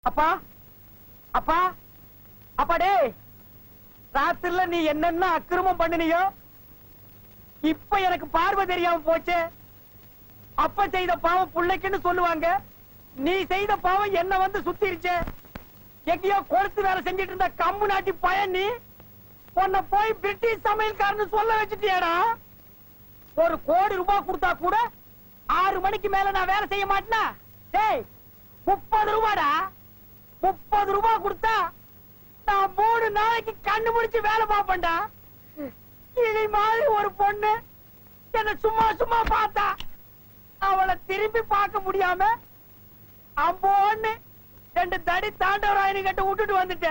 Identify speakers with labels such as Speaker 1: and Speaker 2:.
Speaker 1: அப்பா அப்பா அப்பா டேய் ராத்திரில நீ என்னென்ன அக்கிரமம் பண்ணினியோ இப்ப எனக்கு பார்வை தெரியாம போச்சே அப்ப செய்த பாவம் புள்ளைக்குன்னு சொல்லுவாங்க நீ செய்த பாவம் என்ன வந்து சுத்திருச்சே எங்கேயோ கொளுத்து வேலை செஞ்சிட்டு இருந்த கம்பு நாட்டி பையன் நீ உன்னை போய் பிரிட்டிஷ் சமையல்காரன்னு சொல்ல வச்சுட்டியாடா ஒரு கோடி ரூபாய் கொடுத்தா கூட ஆறு மணிக்கு மேல நான் வேலை செய்ய மாட்டேனா டேய் முப்பது ரூபாடா முப்பது ரூபாய் கொடுத்தா நான் மூணு நாளைக்கு கண்ணு முடிச்சு வேலை பார்ப்பேன்டா கிளி மாதிரி ஒரு பொண்ணு என்ன சும்மா சும்மா பார்த்தா அவளை திரும்பி பார்க்க முடியாம அம்போன்னு ரெண்டு தடி தாண்டவராயனு கிட்ட விட்டுட்டு வந்துட்டேன்